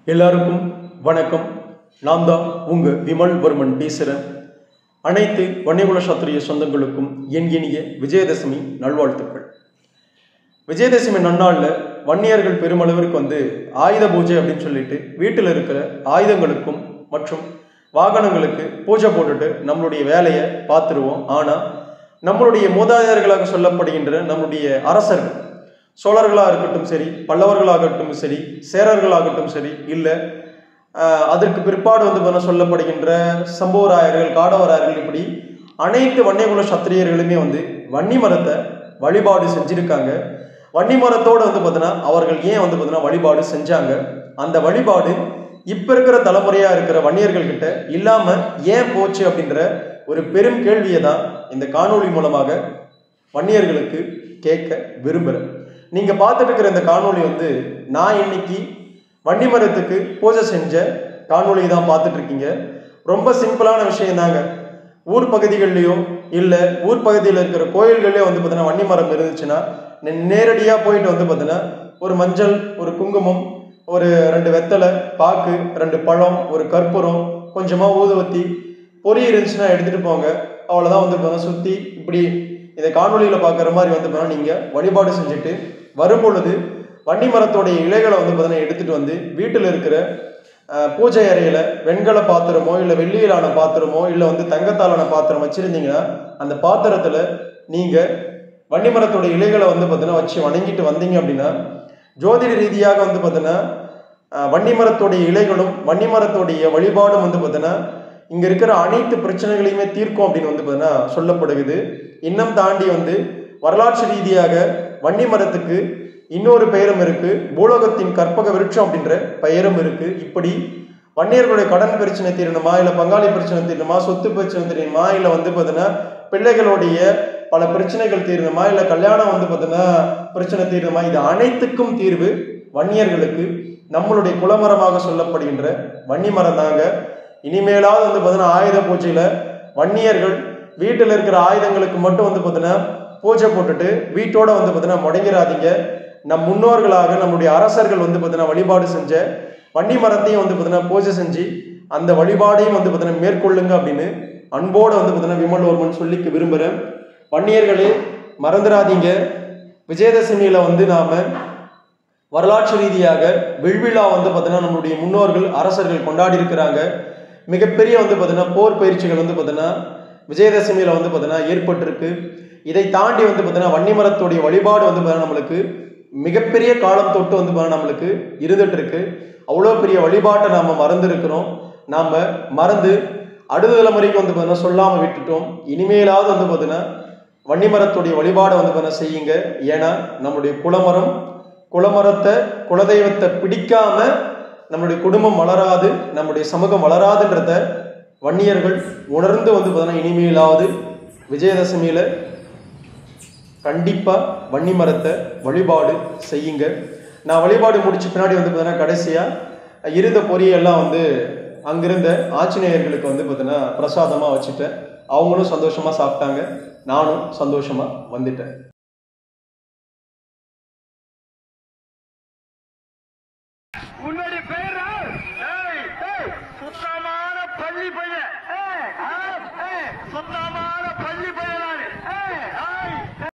எல்லாருக்கும் வணக்கம் நான் தான் உங்கள் விமல் வர்மன் பேசுகிறேன் அனைத்து வன்னியகுல சாத்திரிய சொந்தங்களுக்கும் என் இனிய விஜயதசமி நல்வாழ்த்துக்கள் விஜயதசமி நன்னாளில் வன்னியர்கள் பெருமளவிற்கு வந்து ஆயுத பூஜை அப்படின்னு சொல்லிட்டு வீட்டில் இருக்கிற ஆயுதங்களுக்கும் மற்றும் வாகனங்களுக்கு பூஜை போட்டுட்டு நம்மளுடைய வேலையை பார்த்துருவோம் ஆனால் நம்மளுடைய மூதாதையர்களாக சொல்லப்படுகின்ற நம்மளுடைய அரசர்கள் சோழர்களாக இருக்கட்டும் சரி பல்லவர்களாகட்டும் சரி சேரர்களாகட்டும் சரி இல்லை அதற்கு பிற்பாடு வந்து பார்த்தா சொல்லப்படுகின்ற சம்புவராயர்கள் காடவராயர்கள் இப்படி அனைத்து வன்னியகுல சத்திரியர்களுமே வந்து வன்னி மரத்தை வழிபாடு செஞ்சிருக்காங்க வன்னி மரத்தோடு வந்து பார்த்தீங்கன்னா அவர்கள் ஏன் வந்து பார்த்தீங்கன்னா வழிபாடு செஞ்சாங்க அந்த வழிபாடு இப்போ இருக்கிற தலைமுறையாக இருக்கிற வன்னியர்கள் கிட்ட இல்லாமல் ஏன் போச்சு அப்படின்ற ஒரு பெரும் கேள்வியை தான் இந்த காணொளி மூலமாக வன்னியர்களுக்கு கேட்க விரும்புகிறேன் நீங்கள் பார்த்துட்டு இருக்கிற இந்த காணொளி வந்து நான் இன்னைக்கு வன்னி மரத்துக்கு பூஜை செஞ்ச காணொளி தான் பார்த்துட்டு இருக்கீங்க ரொம்ப சிம்பிளான விஷயம் தாங்க ஊர் பகுதிகள்லையோ இல்லை ஊர் பகுதியில் இருக்கிற கோயில்கள்லேயோ வந்து பார்த்தீங்கன்னா வன்னி மரம் இருந்துச்சுன்னா நேரடியாக போயிட்டு வந்து பார்த்தீங்கன்னா ஒரு மஞ்சள் ஒரு குங்குமம் ஒரு ரெண்டு வெத்தலை பாக்கு ரெண்டு பழம் ஒரு கற்பூரம் கொஞ்சமாக ஊதுவத்தி பொறி இருந்துச்சுன்னா எடுத்துகிட்டு போங்க அவ்வளோதான் வந்து பார்த்தீங்கன்னா சுற்றி இப்படி இந்த காணொலியில் பார்க்குற மாதிரி வந்து பார்த்தீங்கன்னா நீங்கள் வழிபாடு செஞ்சுட்டு வரும் பொழுது வன்னி மரத்தோடைய இலைகளை வந்து பார்த்தீங்கன்னா எடுத்துகிட்டு வந்து வீட்டில் இருக்கிற அஹ், பூஜை அறையில் வெண்கல பாத்திரமோ இல்லை வெள்ளியிலான பாத்திரமோ இல்லை வந்து தங்கத்தாலான பாத்திரம் வச்சுருந்தீங்கன்னா அந்த பாத்திரத்தில் நீங்கள் வன்னி மரத்தோட இலைகளை வந்து பார்த்தீங்கன்னா வச்சு வணங்கிட்டு வந்தீங்க அப்படின்னா ஜோதிட ரீதியாக வந்து பார்த்தீங்கன்னா அஹ், வன்னி மரத்தோடைய இலைகளும் வன்னி மரத்தோடைய வழிபாடும் வந்து பார்த்தீங்கன்னா இங்கே இருக்கிற அனைத்து பிரச்சனைகளையுமே தீர்க்கும் அப்படின்னு வந்து பார்த்தீங்கன்னா சொல்லப்படுகிறது இன்னும் தாண்டி வந்து வரலாற்று ரீதியாக வன்னி மரத்துக்கு இன்னொரு பெயரும் இருக்கு பூலோகத்தின் கற்பக விருட்சம் அப்படின்ற பெயரும் இருக்கு இப்படி வன்னியர்களுடைய கடன் பிரச்சனை தீரணுமா இல்லை பங்காளி பிரச்சனை தீரணுமா சொத்து பிரச்சனை தீரணுமா இல்லை வந்து பார்த்தீங்கன்னா பிள்ளைகளுடைய பல பிரச்சனைகள் தீரணுமா இல்லை கல்யாணம் வந்து பார்த்தீங்கன்னா பிரச்சனை தீரணுமா இது அனைத்துக்கும் தீர்வு வன்னியர்களுக்கு நம்மளுடைய குலமரமாக சொல்லப்படுகின்ற வன்னி மரம் தாங்க இனிமேலாவது வந்து பார்த்தீங்கன்னா ஆயுத பூஜையில் வன்னியர்கள் வீட்டில் இருக்கிற ஆயுதங்களுக்கு மட்டும் வந்து பார்த்தீங்கன்னா பூஜை போட்டுட்டு வீட்டோட வந்து பார்த்தீங்கன்னா முடங்கிடாதீங்க நம் முன்னோர்களாக நம்முடைய அரசர்கள் வந்து பார்த்தீங்கன்னா வழிபாடு செஞ்ச வன்னி மரத்தையும் வந்து பார்த்தீங்கன்னா பூஜை செஞ்சு அந்த வழிபாடையும் வந்து பார்த்தீங்கன்னா மேற்கொள்ளுங்க அப்படின்னு அன்போடு வந்து பார்த்தீங்கன்னா விமல்வர்மன் சொல்லிக்க விரும்புகிறேன் வன்னியர்களே மறந்துடாதீங்க விஜயதசமியில் வந்து நாம் வரலாற்று ரீதியாக விழ்விழா வந்து பார்த்தீங்கன்னா நம்மளுடைய முன்னோர்கள் அரசர்கள் கொண்டாடி இருக்கிறாங்க மிகப்பெரிய வந்து பார்த்தீங்கன்னா போர் பயிற்சிகள் வந்து பார்த்தீங்கன்னா விஜயதசமியில் வந்து பார்த்தீங்கன்னா ஏற்பட்டிருக்கு இதை தாண்டி வந்து பார்த்தீங்கன்னா வன்னிமரத்துடைய வழிபாடு வந்து பார்த்தீங்கன்னா நம்மளுக்கு மிகப்பெரிய காலம் தொட்டு வந்து பார்த்தீங்கன்னா நம்மளுக்கு இருந்துட்டு இருக்கு அவ்வளோ பெரிய வழிபாட்டை நாம் மறந்துருக்கிறோம் நாம் மறந்து அடுத்த தலைமுறைக்கு வந்து பார்த்தீங்கன்னா சொல்லாமல் விட்டுட்டோம் இனிமேலாவது வந்து பார்த்தீங்கன்னா வன்னிமரத்துடைய வழிபாடை வந்து பார்த்தீங்கன்னா செய்யுங்க ஏன்னா நம்மளுடைய குலமரம் குலமரத்தை குலதெய்வத்தை பிடிக்காம நம்மளுடைய குடும்பம் வளராது நம்முடைய சமூகம் வளராதுன்றத வன்னியர்கள் உணர்ந்து வந்து பார்த்தீங்கன்னா இனிமேலாவது விஜயதசமியில் கண்டிப்பாக வன்னி மரத்தை வழிபாடு செய்யுங்க நான் வழிபாடு முடிச்ச பின்னாடி வந்து பார்த்தீங்கன்னா கடைசியாக இருந்த பொரியெல்லாம் வந்து அங்கிருந்த ஆஞ்சநேயர்களுக்கு வந்து பார்த்தீங்கன்னா பிரசாதமாக வச்சுட்டேன் அவங்களும் சந்தோஷமாக சாப்பிட்டாங்க நானும் சந்தோஷமாக வந்துட்டேன்